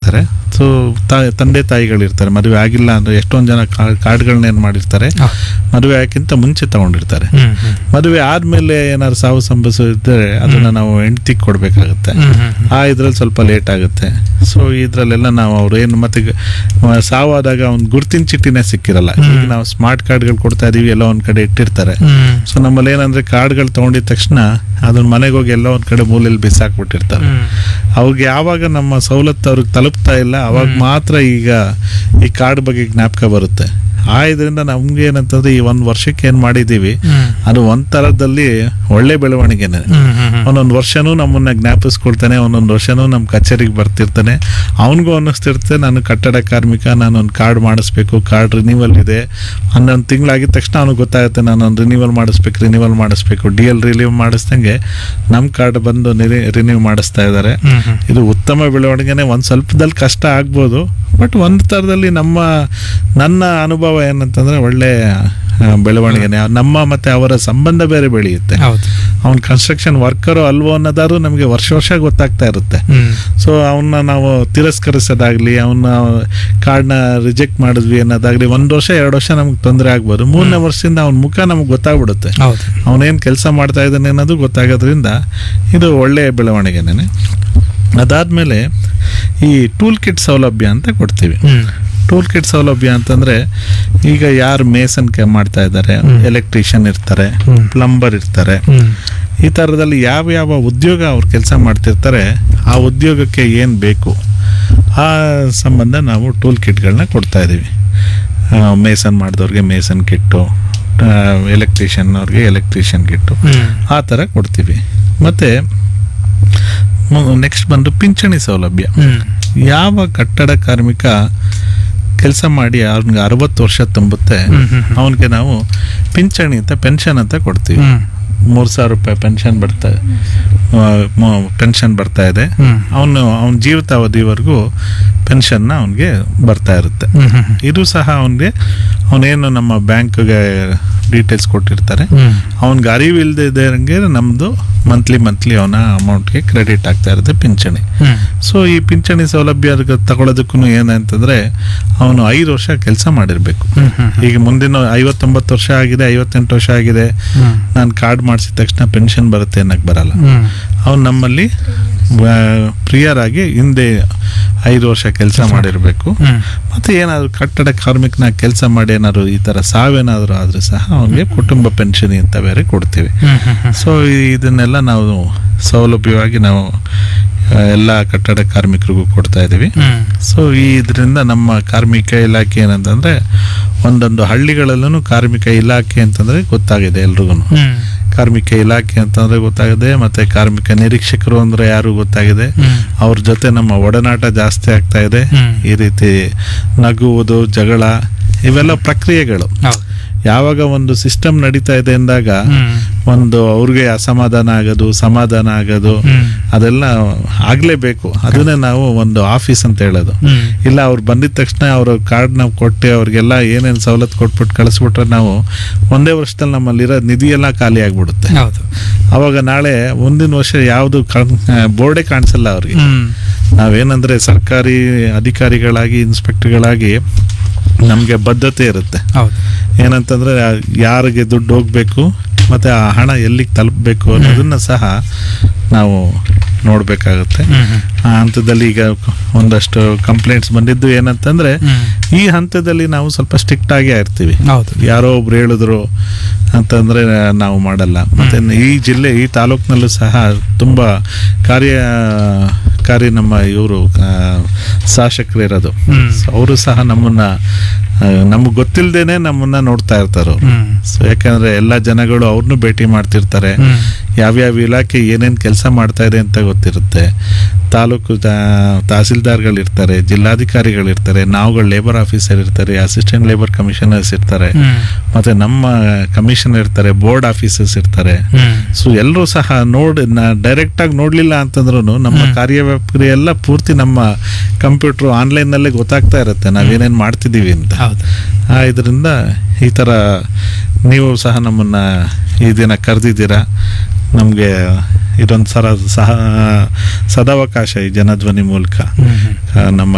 ಇರ್ತಾರೆ ಸೊ ತಂದೆ ತಾಯಿಗಳಿರ್ತಾರೆ ಮದುವೆ ಆಗಿಲ್ಲ ಅಂದ್ರೆ ಎಷ್ಟೊಂದು ಜನ ಕಾರ್ಡ್ಗಳನ್ನ ಏನು ಮಾಡಿರ್ತಾರೆ ಹೌದು. ಮದುವೆ ಆಗೋಕ್ಕಿಂತ ಮುಂಚೆ ತಗೊಂಡಿರ್ತಾರೆ ಹ್ಮ್, ಹ್ಮ್. ಮದುವೆ ಆದ್ಮೇಲೆ ಏನಾದ್ರು ಸಾವು ಸಂಭವಿಸಿದ್ರೆ ಅದನ್ನ ನಾವು ಹೆಂಡತಿಗೆ ಕೊಡ್ಬೇಕಾಗುತ್ತೆ ಹ್ಮ್, ಹ್ಮ್, ಹ್ಮ್. ಆ ಇದ್ರಲ್ಲಿ ಸ್ವಲ್ಪ ಲೇಟ್ ಆಗುತ್ತೆ ಸೊ ಇದ್ರಲ್ಲೆಲ್ಲ ನಾವು ಅವ್ರು ಏನು ಮತ್ತೆ ಗ- ಮ- ಸಾವಾದಾಗ ಅವ್ನ್ ಗುರ್ತಿನ ಚೀಟಿನೇ ಸಿಕ್ಕಿರಲ್ಲ ಹ್ಮ್. ಈಗ ನಾವು ಸ್ಮಾರ್ಟ್ ಕಾರ್ಡ್ಗಳು ಕೊಡ್ತಾ ಇದೀವಿ ಎಲ್ಲ ಒಂದ್ ಕಡೆ ಇಟ್ಟಿರ್ತಾರೆ ಹ್ಮ್. ಸೊ ನಮ್ಮಲ್ಲಿ ಏನಂದ್ರೆ ಕಾರ್ಡ್ಗಳು ತಗೊಂಡಿದ ತಕ್ಷಣ ಅದನ್ನ ಮನೆಗೆ ಹೋಗಿ ಎಲ್ಲ ಒಂದ್ ಕಡೆ ಮೂಲೆಯಲ್ಲಿ ಬಿಸಾಕ್ಬಿಟ್ಟಿರ್ತಾರೆ ಹ್ಮ್. ಅವಾಗ ಯಾವಾಗ ನಮ್ಮ ಸವಲತ್ತು ಅವ್ರಿಗೆ ತಲುಪ್ತಾ ಇಲ್ಲ ಅವಾಗ ಹ್ಮ್. ಮಾತ್ರ ಈಗ ಈ ಕಾರ್ಡ್ ಬಗ್ಗೆ ಜ್ಞಾಪಕ ಬರುತ್ತೆ ಆ ಇದರಿಂದ ನಮ್ಗೆ ಏನಂತಂದ್ರೆ ಈ ಒಂದ್ ವರ್ಷಕ್ಕೆ ಏನ್ ಮಾಡಿದೀವಿ ಹ್ಮ್. ಅದು ಒಂದ್ ತರದಲ್ಲಿ ಒಳ್ಳೆ ಬೆಳವಣಿಗೆನೆ ಹ್ಮ್, ಹ್ಮ್, ಹ್ಮ್. ಒಂದೊಂದು ವರ್ಷನೂ ನಮ್ಮನ್ನ ಜ್ಞಾಪಿಸ್ಕೊಳ್ತಾನೆ ಒಂದೊಂದು ವರ್ಷನೂ ನಮ್ಮ ಕಚೇರಿಗೆ ಬರ್ತಿರ್ತಾನೆ ಅವನಿಗೂ ಅನ್ನಿಸ್ತಿರುತ್ತೆ ನಾನು ಕಟ್ಟಡ ಕಾರ್ಮಿಕ ನಾನು ಒಂದು ಕಾರ್ಡ್ ಮಾಡಿಸ್ಬೇಕು ಕಾರ್ಡ್ ರಿನಿವಲ್ ಇದೆ ಹನ್ನೊಂದು ತಿಂಗಳಾಗಿದ ತಕ್ಷಣ ಅವ್ನಿಗೆ ಗೊತ್ತಾಗುತ್ತೆ ನಾನು ಒಂದು ರಿನಿವಲ್ ಮಾಡಿಸ್ಬೇಕು ರಿನಿವಲ್ ಮಾಡಿಸ್ಬೇಕು ಡಿ ಎಲ್ ರಿಲೀವ್ ಮಾಡಿಸ್ದಂಗೆ ನಮ್ಮ ಕಾರ್ಡ್ ಬಂದು ರಿನ್ಯೂ ಮಾಡಿಸ್ತಾ ಇದ್ದಾರೆ ಹ್ಮ್, ಹ್ಮ್. ಇದು ಉತ್ತಮ ಬೆಳವಣಿಗೆನೆ ಒಂದು ಸ್ವಲ್ಪದಲ್ಲಿ ಕಷ್ಟ ಆಗ್ಬೋದು ಬಟ್ ಒಂದು ಥರದಲ್ಲಿ ನಮ್ಮ ನನ್ನ ಅನುಭವ ಏನಂತಂದ್ರೆ ಒಳ್ಳೆ ಆ, ಬೆಳವಣಿಗೆನೆ ನಮ್ಮ ಮತ್ತೆ ಅವರ ಸಂಬಂಧ ಬೇರೆ ಬೆಳೆಯುತ್ತೆ ಹೌದು ಅವ್ನ್ ಕನ್ಸ್ಟ್ರಕ್ಷನ್ ವರ್ಕರು ಅಲ್ವೋ ಅನ್ನೋದಾದ್ರು ನಮಗೆ ವರ್ಷ ವರ್ಷ ಗೊತ್ತಾಗ್ತಾ ಇರುತ್ತೆ ಹ್ಮ್. ಸೊ ಅವನ್ನ ನಾವು ತಿರಸ್ಕರಿಸೋದಾಗ್ಲಿ ಅವನ್ನ ಕಾರ್ಡ್ನ ರಿಜೆಕ್ಟ್ ಮಾಡಿದ್ವಿ ಅನ್ನೋದಾಗ್ಲಿ ಒಂದ್ ವರ್ಷ ಎರಡು ವರ್ಷ ನಮ್ಗೆ ತೊಂದರೆ ಆಗ್ಬೋದು ಮೂರನೇ ವರ್ಷದಿಂದ ಅವನ ಮುಖ ನಮ್ಗೆ ಗೊತ್ತಾಗ್ಬಿಡುತ್ತೆ ಹೌದು ಅವನೇನು ಕೆಲಸ ಮಾಡ್ತಾ ಇದ್ದಾನೆ ಅನ್ನೋದು ಗೊತ್ತಾಗೋದ್ರಿಂದ ಇದು ಒಳ್ಳೆಯ ಬೆಳವಣಿಗೆನೇ ಅದಾದ್ಮೇಲೆ ಈ ಟೂಲ್ ಕಿಟ್ ಸೌಲಭ್ಯ ಅಂತ ಕೊಡ್ತೀವಿ ಹ್ಮ್. ಟೂಲ್ ಕಿಟ್ ಸೌಲಭ್ಯ ಅಂತಂದ್ರೆ ಈಗ ಯಾರು ಮೇಸನ್ ಕೆ ಮಾಡ್ತಾ ಇದ್ದಾರೆ ಹ್ಮ್. ಎಲೆಕ್ಟ್ರಿಷಿಯನ್ ಇರ್ತಾರೆ ಹ್ಮ್. ಪ್ಲಂಬರ್ ಇರ್ತಾರೆ ಹ್ಮ್. ಈ ಥರದಲ್ಲಿ ಯಾವ ಯಾವ ಉದ್ಯೋಗ ಅವ್ರು ಕೆಲಸ ಮಾಡ್ತಿರ್ತಾರೆ ಆ ಉದ್ಯೋಗಕ್ಕೆ ಏನು ಬೇಕು ಆ ಸಂಬಂಧ ನಾವು ಟೂಲ್ ಕಿಟ್ಗಳನ್ನ ಕೊಡ್ತಾ ಇದ್ದೀವಿ ಮೇಸನ್ ಮಾಡಿದವ್ರಿಗೆ ಮೇಸನ್ ಕಿಟ್ಟು ಎಲೆಕ್ಟ್ರಿಷಿಯನ್ ಅವ್ರಿಗೆ ಎಲೆಕ್ಟ್ರಿಷಿಯನ್ ಕಿಟ್ಟು ಹ್ಮ್. ಆ ಥರ ಕೊಡ್ತೀವಿ ಮತ್ತು ನೆಕ್ಸ್ಟ್ ಬಂದು ಪಿಂಚಣಿ ಸೌಲಭ್ಯ ಹ್ಮ್. ಯಾವ ಕಟ್ಟಡ ಕಾರ್ಮಿಕ ಕೆಲಸ ಮಾಡಿ ಅವ್ನಿಗೆ ಅರವತ್ತು ವರ್ಷ ತುಂಬುತ್ತೆ ಹ್ಮ್, ಹ್ಮ್, ಹ್ಮ್. ಅವನಿಗೆ ನಾವು ಪಿಂಚಣಿ ಅಂತ ಪೆನ್ಷನ್ ಅಂತ ಕೊಡ್ತೀವಿ ಹ್ಮ್. ಮೂರು ಸಾವಿರ ರೂಪಾಯಿ ಪೆನ್ಷನ್ ಬರ್ತಾ ಪೆನ್ಷನ್ ಬರ್ತಾ ಇದೆ ಹ್ಮ್. ಅವನು ಅವನ ಜೀವಿತಾವಧಿವರೆಗೂ ಪೆನ್ಷನ್ನ ಅವನಿಗೆ ಬರ್ತಾ ಇರುತ್ತೆ ಹ್ಮ್, ಹ್ಮ್, ಹ್ಮ್. ಇದು ಸಹ ಅವನಿಗೆ ಅವನೇನು ನಮ್ಮ ಬ್ಯಾಂಕ್ಗೆ ಡೀಟೇಲ್ಸ್ ಕೊಟ್ಟಿರ್ತಾರೆ ಹ್ಮ್. ಅವನಿಗೆ ಅರಿವು ಇಲ್ಲದೆ ಇದ್ದಂಗೆ ನಮ್ಮದು ಮಂತ್ಲಿ ಮಂತ್ಲಿ ಅವನ ಅಮೌಂಟ್ಗೆ ಕ್ರೆಡಿಟ್ ಆಗ್ತಾ ಇರುತ್ತೆ ಪಿಂಚಣಿ ಹ್ಮ್. ಸೊ ಈ ಪಿಂಚಣಿ ಸೌಲಭ್ಯ ತಗೊಳ್ಳೋದಕ್ಕೂ ಏನಂತಂದ್ರೆ ಅವನು ಐದು ವರ್ಷ ಕೆಲಸ ಮಾಡಿರ್ಬೇಕು ಹ್ಮ್, ಹ್ಮ್, ಹ್ಮ್. ಈಗ ಮುಂದಿನ ಐವತ್ತೊಂಬತ್ತು ವರ್ಷ ಆಗಿದೆ ಐವತ್ತೆಂಟು ವರ್ಷ ಆಗಿದೆ ಹ್ಮ್. ನಾನು ಕಾರ್ಡ್ ಮಾಡಿಸಿದ ತಕ್ಷಣ ಪೆನ್ಷನ್ ಬರುತ್ತೆ ಅನ್ನಕ್ಕೆ ಬರಲ್ಲ ಹ್ಮ್. ಅವ್ನು ನಮ್ಮಲ್ಲಿ ಪ್ರಿಯರಾಗಿ ಹಿಂದೆ ಐದು ವರ್ಷ ಕೆಲಸ ಮಾಡಿರಬೇಕು ಹ್ಮ್. ಮತ್ತೆ ಏನಾದ್ರು ಕಟ್ಟಡ ಕಾರ್ಮಿಕನ ಕೆಲಸ ಮಾಡಿ ಏನಾದ್ರು ಈ ತರ ಸಾವೇನಾದ್ರು ಆದ್ರೆ ಸಹ ಅವನಿಗೆ ಕುಟುಂಬ ಪೆನ್ಷನ್ ಅಂತ ಬೇರೆ ಕೊಡ್ತೀವಿ ಹ್ಮ್, ಹ್ಮ್, ಹ್ಮ್. ಸೊ ಇದನ್ನೆಲ್ಲ ನಾವು ಸೌಲಭ್ಯವಾಗಿ ನಾವು ಆ, ಎಲ್ಲ ಕಟ್ಟಡ ಕಾರ್ಮಿಕರಿಗೂ ಕೊಡ್ತಾ ಇದ್ದೀವಿ ಹ್ಮ್. ಸೊ ಈ ಇದರಿಂದ ನಮ್ಮ ಕಾರ್ಮಿಕ ಇಲಾಖೆ ಏನಂತಂದ್ರೆ ಒಂದೊಂದು ಹಳ್ಳಿಗಳಲ್ಲೂ ಕಾರ್ಮಿಕ ಇಲಾಖೆ ಅಂತಂದ್ರೆ ಗೊತ್ತಾಗಿದೆ ಎಲ್ರಿಗೂ ಹ್ಮ್. ಕಾರ್ಮಿಕ ಇಲಾಖೆ ಅಂತಂದ್ರೆ ಗೊತ್ತಾಗಿದೆ ಮತ್ತೆ ಕಾರ್ಮಿಕ ನಿರೀಕ್ಷಕರು ಅಂದ್ರೆ ಯಾರು ಗೊತ್ತಾಗಿದೆ ಹ್ಮ್. ಅವ್ರ ಜೊತೆ ನಮ್ಮ ಒಡನಾಟ ಜಾಸ್ತಿ ಆಗ್ತಾ ಇದೆ ಹ್ಮ್. ಈ ರೀತಿ ನಗುವುದು ಜಗಳ ಇವೆಲ್ಲ ಪ್ರಕ್ರಿಯೆಗಳು ಹೌದು. ಯಾವಾಗ ಒಂದು ಸಿಸ್ಟಮ್ ನಡೀತಾ ಇದೆ ಅಂದಾಗ ಹ್ಮ್. ಒಂದು ಅವ್ರಿಗೆ ಅಸಮಾಧಾನ ಆಗೋದು ಸಮಾಧಾನ ಆಗೋದು ಹ್ಮ್. ಅದೆಲ್ಲ ಆಗ್ಲೇಬೇಕು ಅದನ್ನೇ ನಾವು ಒಂದು ಆಫೀಸ್ ಅಂತ ಹೇಳೋದು ಹ್ಮ್. ಇಲ್ಲ ಅವ್ರು ಬಂದಿದ ತಕ್ಷಣ ಅವ್ರ ಕಾರ್ಡ್ ನಾವು ಕೊಟ್ಟು ಅವ್ರಿಗೆಲ್ಲ ಏನೇನು ಸವಲತ್ತು ಕೊಟ್ಬಿಟ್ಟು ಕಳಿಸ್ಬಿಟ್ರೆ ನಾವು ಒಂದೇ ವರ್ಷದಲ್ಲಿ ನಮ್ಮಲ್ಲಿರೋ ನಿಧಿ ಎಲ್ಲ ಖಾಲಿ ಆಗ್ಬಿಡುತ್ತೆ ಹೌದು ಅವಾಗ ನಾಳೆ ಮುಂದಿನ ವರ್ಷ ಯಾವುದು ಬೋರ್ಡೇ ಕಾಣಿಸಲ್ಲ ಅವ್ರಿಗೆ ಹ್ಮ್. ನಾವೇನಂದ್ರೆ ಸರ್ಕಾರಿ ಅಧಿಕಾರಿಗಳಾಗಿ ಇನ್ಸ್ಪೆಕ್ಟರ್ಗಳಾಗಿ ನಮಗೆ ಬದ್ಧತೆ ಇರುತ್ತೆ ಹೌದು ಏನಂತಂದ್ರೆ ಯಾರಿಗೆ ದುಡ್ಡು ಹೋಗ್ಬೇಕು ಮತ್ತೆ ಆ ಹಣ ಎಲ್ಲಿಗೆ ತಲುಪಬೇಕು ಅನ್ನೋದನ್ನ ಸಹ ನಾವು ನೋಡ್ಬೇಕಾಗುತ್ತೆ ಹ್ಮ್, ಹ್ಮ್. ಆ ಹಂತದಲ್ಲಿ ಈಗ ಒಂದಷ್ಟು ಕಂಪ್ಲೇಂಟ್ಸ್ ಬಂದಿದ್ದು ಏನಂತಂದ್ರೆ ಹ್ಮ್. ಈ ಹಂತದಲ್ಲಿ ನಾವು ಸ್ವಲ್ಪ ಸ್ಟ್ರಿಕ್ಟ್ ಆಗೇ ಇರ್ತೀವಿ ಹೌದು ಯಾರೋ ಒಬ್ರು ಹೇಳಿದ್ರು ಅಂತಂದ್ರೆ ನಾವು ಮಾಡಲ್ಲ ಮತ್ತೆ ಈ ಜಿಲ್ಲೆ ಈ ತಾಲೂಕಿನಲ್ಲೂ ಸಹ ತುಂಬಾ ಕಾರ್ಯ ಕಾರ್ಯ ನಮ್ಮ ಇವರು ಶಾಸಕರು ಇರೋದು ಹ್ಮ್. ಅವರು ಸಹ ನಮ್ಮನ್ನ ನಮ್ಗೆ ಗೊತ್ತಿಲ್ಲದೇನೆ ನಮ್ಮನ್ನ ನೋಡ್ತಾ ಇರ್ತಾರೆ ಅವ್ರು. ಹ್ಮ್. ಸೊ ಯಾಕಂದ್ರೆ ಎಲ್ಲ ಜನಗಳು ಅವ್ರನ್ನೂ ಭೇಟಿ ಮಾಡ್ತಿರ್ತಾರೆ ಹ್ಮ್. ಯಾವ್ಯಾವ ಇಲಾಖೆ ಏನೇನು ಕೆಲಸ ಮಾಡ್ತಾ ಇದೆ ಅಂತ ಗೊತ್ತಿರುತ್ತೆ ತಾಲೂಕು ತಾ- ತಹಸೀಲ್ದಾರ್ಗಳಿರ್ತಾರೆ ಜಿಲ್ಲಾಧಿಕಾರಿಗಳಿರ್ತಾರೆ ನಾವುಗಳು ಲೇಬರ್ ಆಫೀಸರ್ ಇರ್ತಾರೆ ಅಸಿಸ್ಟೆಂಟ್ ಲೇಬರ್ ಕಮಿಷನರ್ಸ್ ಇರ್ತಾರೆ ಹ್ಮ್. ಮತ್ತೆ ನಮ್ಮ ಕಮಿಷನ್ ಇರ್ತಾರೆ ಬೋರ್ಡ್ ಆಫೀಸರ್ಸ್ ಇರ್ತಾರೆ ಹ್ಮ್. ಸೊ ಎಲ್ಲರೂ ಸಹ ನೋಡಿ ಡೈರೆಕ್ಟ್ ಆಗಿ ನೋಡ್ಲಿಲ್ಲ ಅಂತಂದ್ರೂ ನಮ್ಮ ಕಾರ್ಯವ್ಯಾಪ್ತಿ ಎಲ್ಲ ಪೂರ್ತಿ ನಮ್ಮ ಕಂಪ್ಯೂಟರ್ ಆನ್ಲೈನ್ ನಲ್ಲೇ ಗೊತ್ತಾಗ್ತಾ ಇರುತ್ತೆ ನಾವೇನೇನ್ ಮಾಡ್ತಿದೀವಿ ಅಂತ ಹೌದು ಆ ಇದರಿಂದ ಈ ತರ ನೀವು ಸಹ ನಮ್ಮನ್ನ ಈ ದಿನ ಕರೆದಿದ್ದೀರಾ ನಮಗೆ ಇದೊಂದು ಸರ ಸಹ ಸದಾವಕಾಶ ಈ ಜನಧ್ವನಿ ಮೂಲಕ ಹ್ಮ್. ಹ್ಮ್. ಆ, ನಮ್ಮ